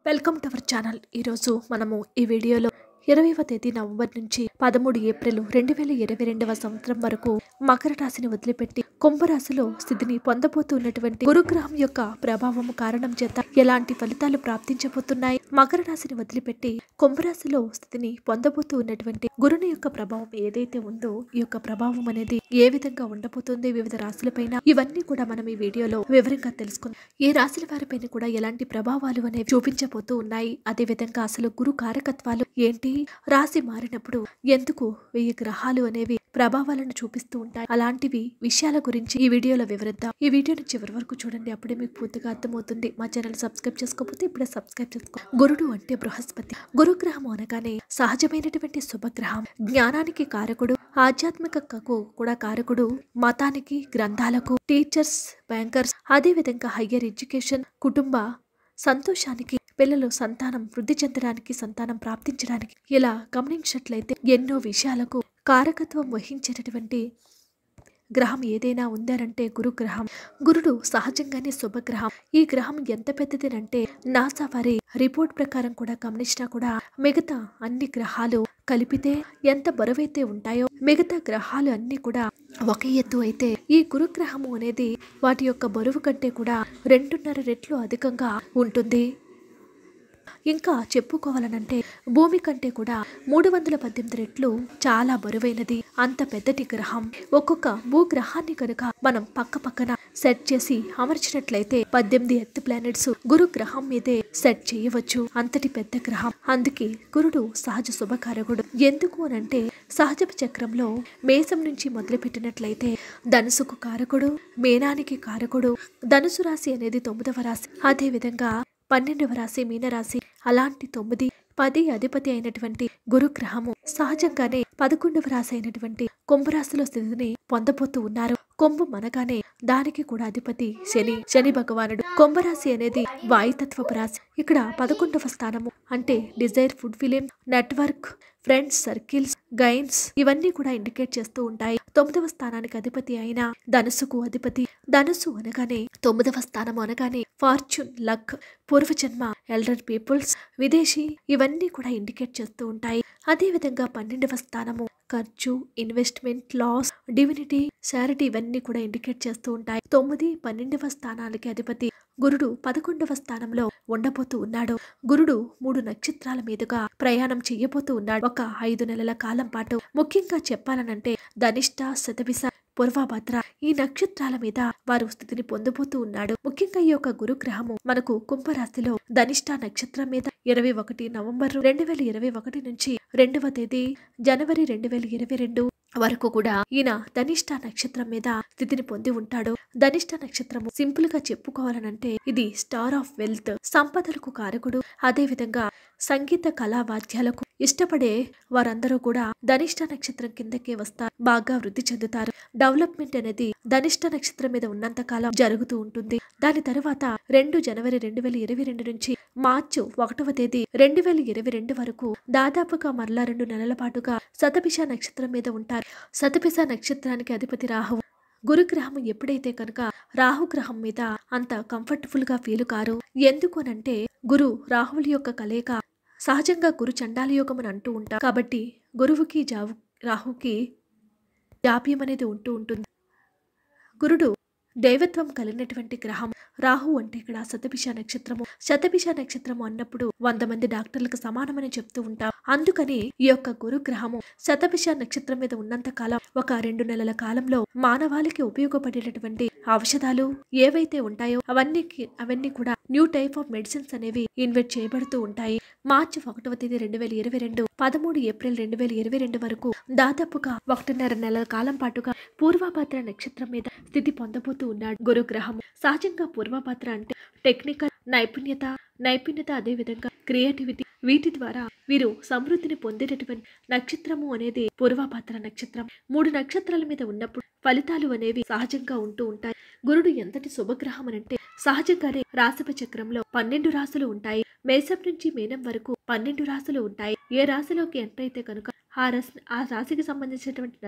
welcome to our channel ఈరోజు మనము ఈ వీడియోలో ఇరవైవ తేదీ నవంబర్ నుంచి పదమూడు ఏప్రిల్ రెండు వేల ఇరవై రెండవ సంవత్సరం వరకు మకర రాశిని వదిలిపెట్టి కుంభరాశిలో స్థితిని పొందబోతున్నటువంటి గురుగ్రహం యొక్క ప్రభావం కారణం చేత ఎలాంటి ఫలితాలు ప్రాప్తించబోతున్నాయి మకర రాశిని వదిలిపెట్టి కుంభరాశిలో స్థితిని పొందబోతూ ఉన్నటువంటి గురుని యొక్క ప్రభావం ఏదైతే ఉందో ఈ యొక్క ప్రభావం అనేది ఏ విధంగా ఉండబోతుంది వివిధ రాశులపైన ఇవన్నీ కూడా మనం ఈ వీడియోలో వివరంగా తెలుసుకుందాం ఏ రాశుల వారిపైన కూడా ఎలాంటి ప్రభావాలు అనేవి చూపించబోతూ ఉన్నాయి అదే విధంగా అసలు గురు కారకత్వాలు ఏంటి రాశి మారినప్పుడు ఎందుకు వెయ్యి గ్రహాలు అనేవి ప్రభావాలను చూపిస్తూ ఉంటాయి అలాంటివి విషయాల గురించి ఈ వీడియోలో వివరిద్దాం ఈ వీడియోని చివరి వరకు చూడండి అప్పుడే మీకు పూర్తిగా అర్థమవుతుంది మా ఛానల్ సబ్స్క్రైబ్ చేసుకోకపోతే ఇప్పుడే సబ్స్క్రైబ్ చేసుకో గురుడు అంటే బృహస్పతి గురుగ్రహం అనగానే సహజమైనటువంటి శుభగ్రహం జ్ఞానానికి కారకుడు ఆధ్యాత్మికకు కూడా కారకుడు మతానికి గ్రంథాలకు టీచర్స్ బ్యాంకర్స్ అదే విధంగా హయ్యర్ ఎడ్యుకేషన్ కుటుంబ సంతోషానికి పిల్లలు సంతానం వృద్ధి చెందడానికి సంతానం ప్రాప్తించడానికి ఇలా గమనించినట్లయితే ఎన్నో విషయాలకు కారకత్వం వహించేటటువంటి గ్రహం ఏదైనా ఉందారంటే గురుగ్రహం గురుడు సహజంగానే శుభగ్రహం ఈ గ్రహం ఎంత పెద్దదినంటే నాసా వారి రిపోర్ట్ ప్రకారం కూడా గమనించినా కూడా మిగతా అన్ని గ్రహాలు కలిపితే ఎంత బరువైతే ఉంటాయో మిగతా గ్రహాలు అన్ని కూడా ఒక ఎత్తు అయితే ఈ గురుగ్రహము అనేది వాటి యొక్క బరువు కంటే కూడా రెండున్నర రెట్లు అధికంగా ఉంటుంది ఇంకా చెప్పుకోవాలనంటే భూమి కంటే కూడా మూడు వందల పద్దెనిమిది రెట్లు చాలా బరువైనది అంత పెద్దటి గ్రహం ఒక్కొక్క భూగ్రహాన్ని కనుక మనం పక్క పక్కన సెట్ చేసి అమర్చినట్లయితే పద్దెనిమిది ఎర్త్ ప్లానెట్స్ గురు గ్రహం మీదే సెట్ చేయవచ్చు అంతటి పెద్ద గ్రహం అందుకే గురుడు సహజ శుభకారకుడు ఎందుకు అనంటే సహజ చక్రంలో మేషం నుంచి మొదలుపెట్టినట్లయితే ధనుసుకు కారకుడు మేనానికి కారకుడు ధనుసు రాశి అనేది తొమ్మిదవ రాశి అదే విధంగా పన్నెండవ రాశి మీనరాశి అలాంటి తొమ్మిది పది అధిపతి అయినటువంటి గురుగ్రహము సహజంగానే పదకొండవ రాశి అయినటువంటి కుంభరాశిలో స్థితిని పొందబోతూ ఉన్నారు కుంభం అనగానే దానికి కూడా అధిపతి శని శని భగవానుడు కుంభరాశి అనేది వాయుతత్వపు రాశి ఇక్కడ పదకొండవ స్థానము అంటే desire food film network friends circles gains ఇవన్నీ కూడా ఇండికేట్ చేస్తూ ఉంటాయి తొమ్మిదవ స్థానానికి అధిపతి అయిన ధనుసుకు అధిపతి ధనుసు అనగానే తొమ్మిదవ స్థానం అనగానే ఫార్చ్యూన్ లక్ పూర్వజన్మ ఎల్డర్ పీపుల్స్ విదేశీ ఇవన్నీ కూడా ఇండికేట్ చేస్తూ ఉంటాయి అదే విధంగా పన్నెండవ స్థానము ఖర్చు ఇన్వెస్ట్మెంట్ లాస్ డివినిటీ చారిటీ ఇవన్నీ కూడా ఇండికేట్ చేస్తూ ఉంటాయి తొమ్మిది పన్నెండవ స్థానాలకి అధిపతి గురుడు పదకొండవ స్థానంలో ఉండబోతూ ఉన్నాడు గురుడు మూడు నక్షత్రాల మీదుగా ప్రయాణం చేయబోతూ ఉన్నాడు ఒక ఐదు నెలల కాలం పాటు ముఖ్యంగా చెప్పాలనంటే ధనిష్ట శతభిస పూర్వభద్ర ఈ నక్షత్రాల మీద వారు స్థితిని పొందబోతూ ఉన్నాడు ముఖ్యంగా ఈ యొక్క గురుగ్రహము మనకు కుంభరాశిలో ధనిష్ట నక్షత్రం మీద ఇరవై ఒకటి నవంబర్ రెండు వేల ఇరవై ఒకటి నుంచి రెండవ తేదీ జనవరి రెండు వేల ఇరవై రెండు వరకు కూడా ఈయన ధనిష్ట నక్షత్రం మీద స్థితిని పొంది ఉంటాడు ధనిష్ట నక్షత్రము సింపుల్ గా చెప్పుకోవాలనంటే ఇది స్టార్ ఆఫ్ వెల్త్ సంపదలకు కారకుడు అదే విధంగా సంగీత కళా వాద్యాలకు ఇష్టపడే వారందరూ కూడా ధనిష్ట నక్షత్రం కిందకే వస్తారు బాగా వృద్ధి చెందుతారు డెవలప్మెంట్ అనేది ధనిష్ట నక్షత్రం మీద ఉన్నంత కాలం జరుగుతూ ఉంటుంది దాని తర్వాత రెండు జనవరి రెండు వేల ఇరవై రెండు నుంచి మార్చు ఒకటవ తేదీ రెండు వేల ఇరవై రెండు వరకు దాదాపుగా మరలా రెండు నెలల పాటుగా శతభిష నక్షత్రం మీద ఉంటారు శతభిష నక్షత్రానికి అధిపతి రాహువు గురుగ్రహం ఎప్పుడైతే కనుక రాహుగ్రహం మీద అంత కంఫర్టబుల్ గా ఫీల్ కారు ఎందుకు అనంటే గురు రాహువుల యొక్క కలయిక సహజంగా గురు చండాల యోగం అని అంటూ ఉంటారు కాబట్టి గురువుకి జావు రాహుకి జాప్యం అనేది ఉంటూ ఉంటుంది గురుడు దైవత్వం కలిగినటువంటి గ్రహం రాహు అంటే ఇక్కడ శతభిష నక్షత్రము శతభిష నక్షత్రము అన్నప్పుడు వంద మంది డాక్టర్లకు సమానమని చెప్తూ ఉంటాం అందుకని ఈ యొక్క గురు గ్రహము శతభిష నక్షత్రం మీద ఉన్నంత కాలం ఒక రెండు నెలల కాలంలో మానవాళికి ఉపయోగపడేటటువంటి ఔషధాలు ఏవైతే ఉంటాయో అవన్నీ అవన్నీ కూడా న్యూ టైప్ ఆఫ్ మెడిసిన్స్ అనేవి ఇన్వెస్ట్ చేయబడుతూ ఉంటాయి మార్చి ఒకటవ తేదీ రెండు వేల ఇరవై రెండు పదమూడు ఏప్రిల్ రెండు వేల ఇరవై రెండు వరకు దాదాపుగా ఒకటిన్నర నెలల కాలం పాటుగా పూర్వభద్ర నక్షత్రం మీద స్థితి పొందబోతూ ఉన్నాడు గురుగ్రహం సహజంగా పూర్వభద్ర అంటే టెక్నికల్ నైపుణ్యత నైపుణ్యత అదే విధంగా క్రియేటివిటీ వీటి ద్వారా వీరు సమృద్ధిని పొందేటటువంటి నక్షత్రము అనేది పూర్వభద్ర నక్షత్రం మూడు నక్షత్రాల మీద ఉన్నప్పుడు ఫలితాలు అనేవి సహజంగా ఉంటూ ఉంటాయి గురుడు ఎంతటి శుభగ్రహం అనంటే సహజంగానే రాశిప చక్రంలో పన్నెండు రాసులు ఉంటాయి మేషం నుంచి మీనం వరకు పన్నెండు రాసులు ఉంటాయి ఏ రాశిలోకి ఎంటర్ అయితే కనుక ఆ రాశి ఆ రాశికి సంబంధించినటువంటి నదికి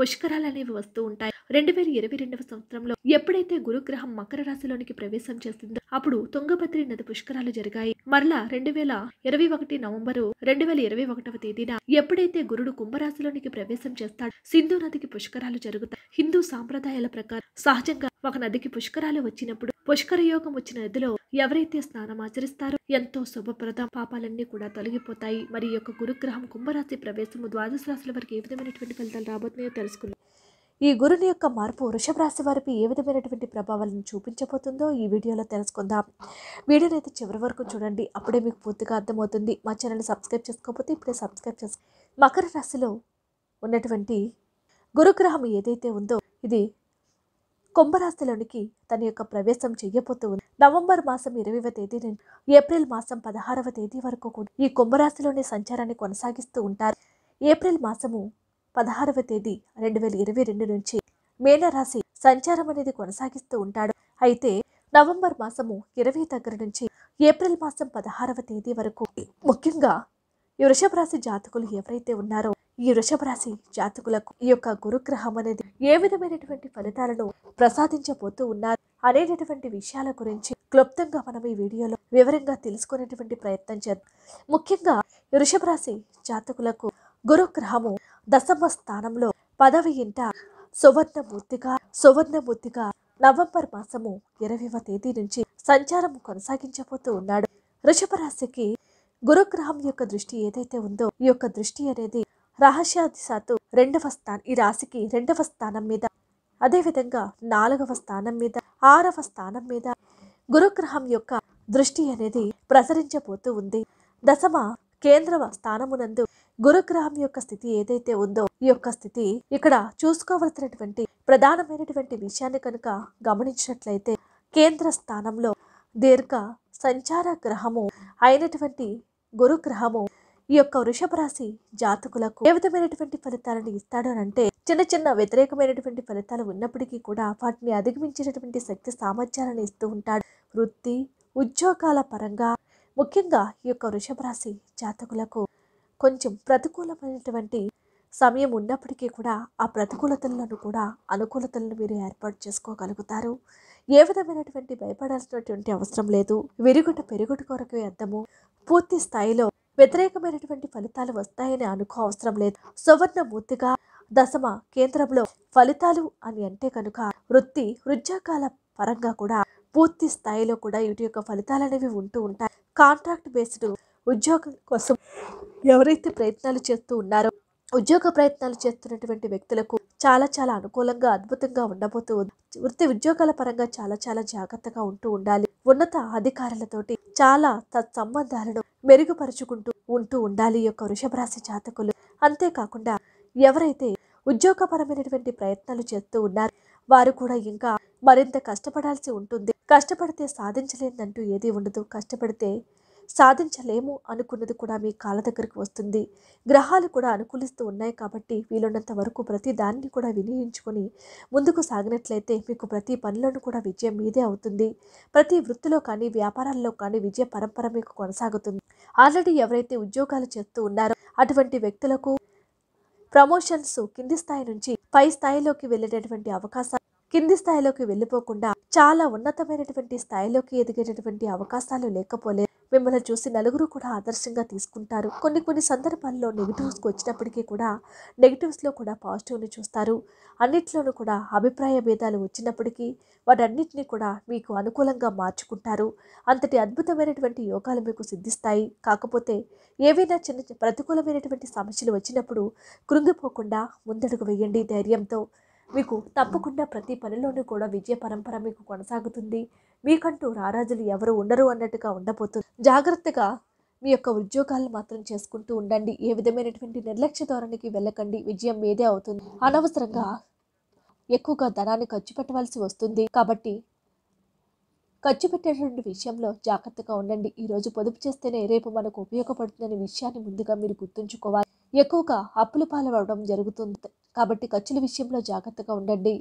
పుష్కరాలు అనేవి వస్తూ ఉంటాయి రెండు వేల ఇరవై రెండవ సంవత్సరంలో ఎప్పుడైతే గురుగ్రహం మకర రాశిలోనికి ప్రవేశం చేస్తుందో అప్పుడు తుంగభద్రి నది పుష్కరాలు జరిగాయి మరలా రెండు వేల ఇరవై ఒకటి నవంబరు రెండు వేల ఇరవై ఒకటవ తేదీన ఎప్పుడైతే గురుడు కుంభరాశిలోనికి ప్రవేశం చేస్తాడో సింధు నదికి పుష్కరాలు జరుగుతాయి హిందూ సాంప్రదాయాల ప్రకారం సహజంగా ఒక నదికి పుష్కరాలు వచ్చినప్పుడు పుష్కర యోగం వచ్చిన నదిలో ఎవరైతే స్నానం ఆచరిస్తారో ఎంతో శుభప్రదం పాపాలన్నీ కూడా తొలగిపోతాయి మరి ఈ యొక్క గురుగ్రహం కుంభరాశి ప్రవేశము ద్వాదశ రాశుల వరకు ఏ విధమైనటువంటి ఫలితాలు రాబోతున్నాయో తెలుసుకుందాం ఈ గురుని యొక్క మార్పు వృషభ రాశి వారిపై ఏ విధమైనటువంటి ప్రభావాలను చూపించబోతుందో ఈ వీడియోలో తెలుసుకుందాం వీడియోని అయితే చివరి వరకు చూడండి అప్పుడే మీకు పూర్తిగా అర్థమవుతుంది మా ఛానల్ సబ్స్క్రైబ్ చేసుకోకపోతే ఇప్పుడే సబ్స్క్రైబ్ చేసుకో మకర రాశిలో ఉన్నటువంటి గురుగ్రహం ఏదైతే ఉందో ఇది కుంభరాశిలోనికి తన యొక్క ప్రవేశం చెయ్యబోతూ ఉంది నవంబర్ మాసం ఇరవైవ తేదీ నుండి ఏప్రిల్ మాసం పదహారవ తేదీ వరకు కూడా ఈ కుంభరాశిలోని సంచారాన్ని కొనసాగిస్తూ ఉంటారు ఏప్రిల్ మాసము పదహారవ తేదీ రెండు వేల ఇరవై రెండు నుంచి మేనరాశి సంచారం అనేది కొనసాగిస్తూ ఉంటాడు అయితే నవంబర్ మాసము ఇరవై దగ్గర నుంచి ఏప్రిల్ మాసం పదహారవ తేదీ వరకు ముఖ్యంగా ఈ వృషభ రాశి జాతకులు ఎవరైతే ఉన్నారో ఈ వృషభ రాశి జాతకులకు ఈ యొక్క గురుగ్రహం అనేది ఏ విధమైనటువంటి ఫలితాలను ప్రసాదించబోతూ ఉన్నారు అనేటటువంటి విషయాల గురించి క్లుప్తంగా మనం ఈ వీడియోలో వివరంగా తెలుసుకునేటువంటి ప్రయత్నం చేద్దాం ముఖ్యంగా ఈ వృషభ రాశి జాతకులకు గురుగ్రహము దశమ స్థానంలో పదవి ఇంట సువర్ణమూర్తిగా సువర్ణమూర్తిగా నవంబర్ మాసము ఇరవైవ తేదీ నుంచి సంచారం కొనసాగించబోతూ ఉన్నాడు వృషభ రాశికి గురుగ్రహం యొక్క దృష్టి ఏదైతే ఉందో ఈ యొక్క దృష్టి అనేది రహస్యాదిశాత్తు రెండవ స్థానం ఈ రాశికి రెండవ స్థానం మీద అదేవిధంగా నాలుగవ స్థానం మీద ఆరవ స్థానం మీద గురుగ్రహం యొక్క దృష్టి అనేది ప్రసరించబోతూ ఉంది దశమ కేంద్ర స్థానమునందు గురుగ్రహం యొక్క స్థితి ఏదైతే ఉందో ఈ యొక్క స్థితి ఇక్కడ చూసుకోవలసినటువంటి ప్రధానమైనటువంటి విషయాన్ని కనుక గమనించినట్లయితే కేంద్ర స్థానంలో దీర్ఘ సంచార గ్రహము అయినటువంటి గురుగ్రహము ఈ యొక్క వృషభ రాశి జాతకులకు ఏ విధమైనటువంటి ఫలితాలను ఇస్తాడు అని అంటే చిన్న చిన్న వ్యతిరేకమైనటువంటి ఫలితాలు ఉన్నప్పటికీ కూడా వాటిని అధిగమించేటటువంటి శక్తి సామర్థ్యాలను ఇస్తూ ఉంటాడు వృత్తి ఉద్యోగాల పరంగా ముఖ్యంగా ఈ యొక్క వృషభ రాశి జాతకులకు కొంచెం ప్రతికూలమైనటువంటి సమయం ఉన్నప్పటికీ కూడా ఆ ప్రతికూలతలను కూడా అనుకూలతలను మీరు ఏర్పాటు చేసుకోగలుగుతారు ఏ విధమైనటువంటి భయపడాల్సినటువంటి అవసరం లేదు విరుగుట పెరుగుట కొరకు అర్థము పూర్తి స్థాయిలో వ్యతిరేకమైనటువంటి ఫలితాలు వస్తాయని అనుకో అవసరం లేదు సువర్ణమూర్తిగా దశమ కేంద్రంలో ఫలితాలు అని అంటే కనుక వృత్తి ఉద్యోగాల పరంగా కూడా పూర్తి స్థాయిలో కూడా వీటి యొక్క ఫలితాలు అనేవి ఉంటూ ఉంటాయి కాంట్రాక్ట్ బేస్డ్ ఉద్యోగం కోసం ఎవరైతే ప్రయత్నాలు చేస్తూ ఉన్నారో ఉద్యోగ ప్రయత్నాలు చేస్తున్నటువంటి వ్యక్తులకు చాలా చాలా అనుకూలంగా అద్భుతంగా ఉండబోతూ ఉంది వృత్తి ఉద్యోగాల పరంగా చాలా చాలా జాగ్రత్తగా ఉంటూ ఉండాలి ఉన్నత అధికారులతోటి చాలా తత్సంబంధాలను మెరుగుపరుచుకుంటూ ఉంటూ ఉండాలి ఈ యొక్క వృషభ రాశి జాతకులు అంతేకాకుండా ఎవరైతే ఉద్యోగపరమైనటువంటి ప్రయత్నాలు చేస్తూ ఉన్నారు వారు కూడా ఇంకా మరింత కష్టపడాల్సి ఉంటుంది కష్టపడితే సాధించలేదంటూ ఏది ఉండదు కష్టపడితే సాధించలేము అనుకున్నది కూడా మీ కాళ్ళ దగ్గరికి వస్తుంది గ్రహాలు కూడా అనుకూలిస్తూ ఉన్నాయి కాబట్టి వీలున్నంత వరకు ప్రతి దాన్ని కూడా వినియోగించుకొని ముందుకు సాగినట్లయితే మీకు ప్రతి పనిలోనూ కూడా విజయం మీదే అవుతుంది ప్రతి వృత్తిలో కానీ వ్యాపారాల్లో కానీ విజయ పరంపర మీకు కొనసాగుతుంది ఆల్రెడీ ఎవరైతే ఉద్యోగాలు చేస్తూ ఉన్నారో అటువంటి వ్యక్తులకు ప్రమోషన్స్ కింది స్థాయి నుంచి పై స్థాయిలోకి వెళ్ళేటటువంటి అవకాశాలు కింది స్థాయిలోకి వెళ్ళిపోకుండా చాలా ఉన్నతమైనటువంటి స్థాయిలోకి ఎదిగేటటువంటి అవకాశాలు లేకపోలే మిమ్మల్ని చూసి నలుగురు కూడా ఆదర్శంగా తీసుకుంటారు కొన్ని కొన్ని సందర్భాల్లో నెగిటివ్స్కి వచ్చినప్పటికీ కూడా నెగిటివ్స్లో కూడా పాజిటివ్ని చూస్తారు అన్నిట్లోనూ కూడా అభిప్రాయ భేదాలు వచ్చినప్పటికీ వాటన్నిటిని కూడా మీకు అనుకూలంగా మార్చుకుంటారు అంతటి అద్భుతమైనటువంటి యోగాలు మీకు సిద్ధిస్తాయి కాకపోతే ఏవైనా చిన్న చిన్న ప్రతికూలమైనటువంటి సమస్యలు వచ్చినప్పుడు కృంగిపోకుండా ముందడుగు వేయండి ధైర్యంతో మీకు తప్పకుండా ప్రతి పనిలోనూ కూడా విజయ పరంపర మీకు కొనసాగుతుంది మీకంటూ రారాజులు ఎవరు ఉండరు అన్నట్టుగా ఉండబోతుంది జాగ్రత్తగా మీ యొక్క ఉద్యోగాలు మాత్రం చేసుకుంటూ ఉండండి ఏ విధమైనటువంటి నిర్లక్ష్య ధోరణికి వెళ్ళకండి విజయం మీదే అవుతుంది అనవసరంగా ఎక్కువగా ధనాన్ని ఖర్చు పెట్టవలసి వస్తుంది కాబట్టి ఖర్చు పెట్టేటువంటి విషయంలో జాగ్రత్తగా ఉండండి ఈ రోజు పొదుపు చేస్తేనే రేపు మనకు ఉపయోగపడుతుందనే విషయాన్ని ముందుగా మీరు గుర్తుంచుకోవాలి ఎక్కువగా అప్పుల పాలవడం జరుగుతుంది కాబట్టి ఖర్చుల విషయంలో జాగ్రత్తగా ఉండండి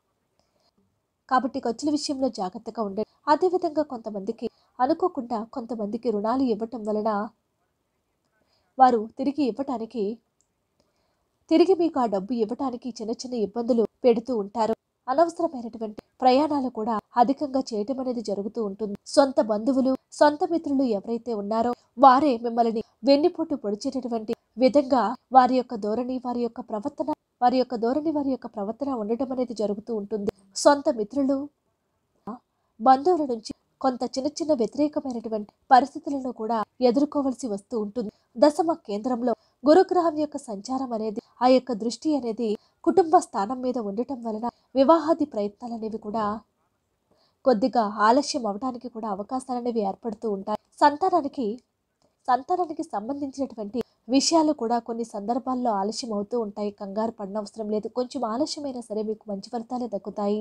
కాబట్టి ఖర్చుల విషయంలో జాగ్రత్తగా ఉండండి అదేవిధంగా కొంతమందికి అనుకోకుండా కొంతమందికి రుణాలు ఇవ్వటం వలన వారు తిరిగి ఇవ్వటానికి తిరిగి మీకు ఆ డబ్బు ఇవ్వటానికి చిన్న చిన్న ఇబ్బందులు పెడుతూ ఉంటారు అనవసరమైనటువంటి ప్రయాణాలు కూడా అధికంగా చేయటం అనేది జరుగుతూ ఉంటుంది సొంత బంధువులు సొంత మిత్రులు ఎవరైతే ఉన్నారో వారే మిమ్మల్ని వెన్నుపోటు పొడిచేటటువంటి విధంగా వారి యొక్క ధోరణి వారి యొక్క ప్రవర్తన వారి యొక్క ధోరణి వారి యొక్క ప్రవర్తన ఉండటం అనేది జరుగుతూ ఉంటుంది సొంత మిత్రులు బంధువుల నుంచి కొంత చిన్న చిన్న వ్యతిరేకమైనటువంటి పరిస్థితులను కూడా ఎదుర్కోవలసి వస్తూ ఉంటుంది దశమ కేంద్రంలో గురుగ్రహం యొక్క సంచారం అనేది ఆ యొక్క దృష్టి అనేది కుటుంబ స్థానం మీద ఉండటం వలన వివాహాది ప్రయత్నాలు అనేవి కూడా కొద్దిగా ఆలస్యం అవడానికి కూడా అవకాశాలు అనేవి ఏర్పడుతూ ఉంటాయి సంతానానికి సంతానానికి సంబంధించినటువంటి విషయాలు కూడా కొన్ని సందర్భాల్లో ఆలస్యం అవుతూ ఉంటాయి కంగారు పడనవసరం లేదు కొంచెం ఆలస్యమైనా సరే మీకు మంచి ఫలితాలే దక్కుతాయి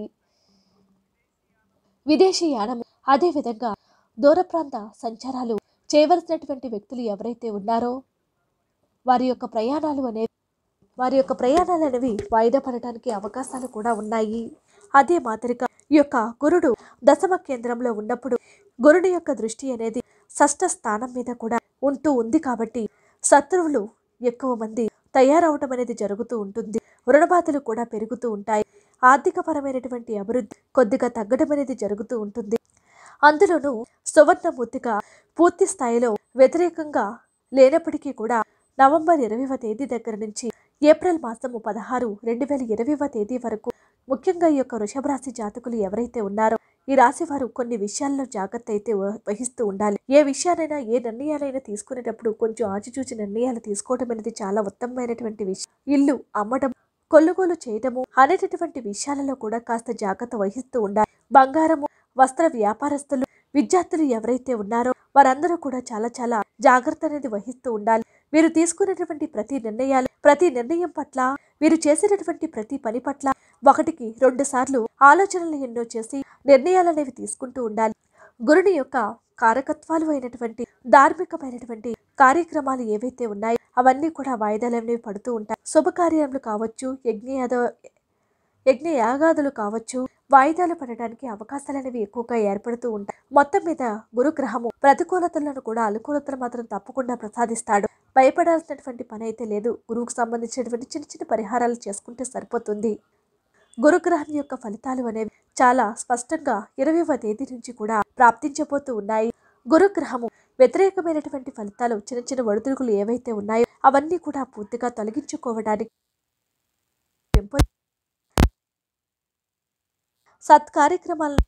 విదేశీ యానం అదేవిధంగా దూర ప్రాంత సంచారాలు చేయవలసినటువంటి వ్యక్తులు ఎవరైతే ఉన్నారో వారి యొక్క ప్రయాణాలు అనేవి వారి యొక్క ప్రయాణాలు అనేవి వాయిదా పడటానికి అవకాశాలు కూడా ఉన్నాయి అదే మాదిరిగా ఈ యొక్క గురుడు దశమ కేంద్రంలో ఉన్నప్పుడు గురుడి యొక్క దృష్టి అనేది షష్ఠ స్థానం మీద కూడా ఉంటూ ఉంది కాబట్టి శత్రువులు ఎక్కువ మంది తయారవటం అనేది జరుగుతూ ఉంటుంది రుణబాధలు కూడా పెరుగుతూ ఉంటాయి ఆర్థికపరమైనటువంటి అభివృద్ధి కొద్దిగా తగ్గడం అనేది జరుగుతూ ఉంటుంది అందులోనూ సువర్ణమూర్తిగా పూర్తి స్థాయిలో వ్యతిరేకంగా లేనప్పటికీ కూడా నవంబర్ ఇరవైవ తేదీ దగ్గర నుంచి ఏప్రిల్ మాసము పదహారు రెండు వేల ఇరవైవ తేదీ వరకు ముఖ్యంగా ఈ యొక్క వృషభ రాశి జాతకులు ఎవరైతే ఉన్నారో ఈ రాశి వారు కొన్ని విషయాల్లో జాగ్రత్త అయితే వ- వహిస్తూ ఉండాలి ఏ విషయాలైనా ఏ నిర్ణయాలైనా తీసుకునేటప్పుడు కొంచెం ఆచిచూచి నిర్ణయాలు తీసుకోవడం అనేది చాలా ఉత్తమమైనటువంటి విషయం ఇల్లు అమ్మడం కొనుగోలు చేయటము అనేటటువంటి విషయాలలో కూడా కాస్త జాగ్రత్త వహిస్తూ ఉండాలి బంగారము వస్త్ర వ్యాపారస్తులు విద్యార్థులు ఎవరైతే ఉన్నారో వారందరూ కూడా చాలా చాలా జాగ్రత్త అనేది వహిస్తూ ఉండాలి వీరు తీసుకునేటువంటి ప్రతి నిర్ణయాలు ప్రతి నిర్ణయం పట్ల వీరు చేసేటటువంటి ప్రతి పని పట్ల ఒకటికి రెండు సార్లు ఆలోచనలు ఎన్నో చేసి నిర్ణయాలు అనేవి తీసుకుంటూ ఉండాలి గురుని యొక్క కారకత్వాలు అయినటువంటి ధార్మికమైనటువంటి కార్యక్రమాలు ఏవైతే ఉన్నాయో అవన్నీ కూడా వాయిదాలు అనేవి పడుతూ ఉంటాయి శుభకార్యములు కావచ్చు యజ్ఞయాద యజ్ఞ యాగాదులు కావచ్చు వాయిదాలు పడడానికి అవకాశాలు అనేవి ఎక్కువగా ఏర్పడుతూ ఉంటాయి మొత్తం మీద గురుగ్రహము ప్రతికూలతలను కూడా అనుకూలతలు మాత్రం తప్పకుండా ప్రసాదిస్తాడు భయపడాల్సినటువంటి పని అయితే లేదు గురువుకు సంబంధించినటువంటి చిన్న చిన్న పరిహారాలు చేసుకుంటే సరిపోతుంది గురుగ్రహం యొక్క ఫలితాలు అనేవి చాలా స్పష్టంగా ఇరవైవ తేదీ నుంచి కూడా ప్రాప్తించబోతూ ఉన్నాయి గురుగ్రహము వ్యతిరేకమైనటువంటి ఫలితాలు చిన్న చిన్న ఒడిదుడుకులు ఏవైతే ఉన్నాయో అవన్నీ కూడా పూర్తిగా తొలగించుకోవడానికి పెంపొ సత్కార్యక్రమాలను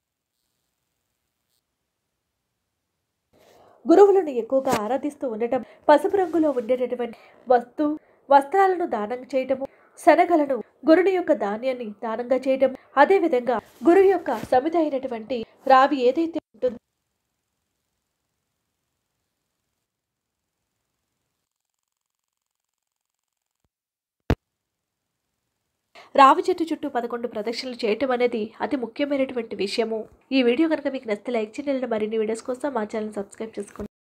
గురువులను ఎక్కువగా ఆరాధిస్తూ ఉండటం పసుపు రంగులో ఉండేటటువంటి వస్తు వస్త్రాలను దానం చేయటము శనగలను గురుని యొక్క ధాన్యాన్ని దానంగా చేయటం అదే విధంగా గురువు యొక్క సమిత అయినటువంటి రావి ఏదైతే ఉంటుందో రావి చెట్టు చుట్టూ పదకొండు ప్రదక్షిణలు చేయటం అనేది అతి ముఖ్యమైనటువంటి విషయము ఈ వీడియో కనుక మీకు నచ్చితే లైక్ చేయండి మరిన్ని వీడియోస్ కోసం మా ఛానల్ సబ్స్క్రైబ్ చేసుకోండి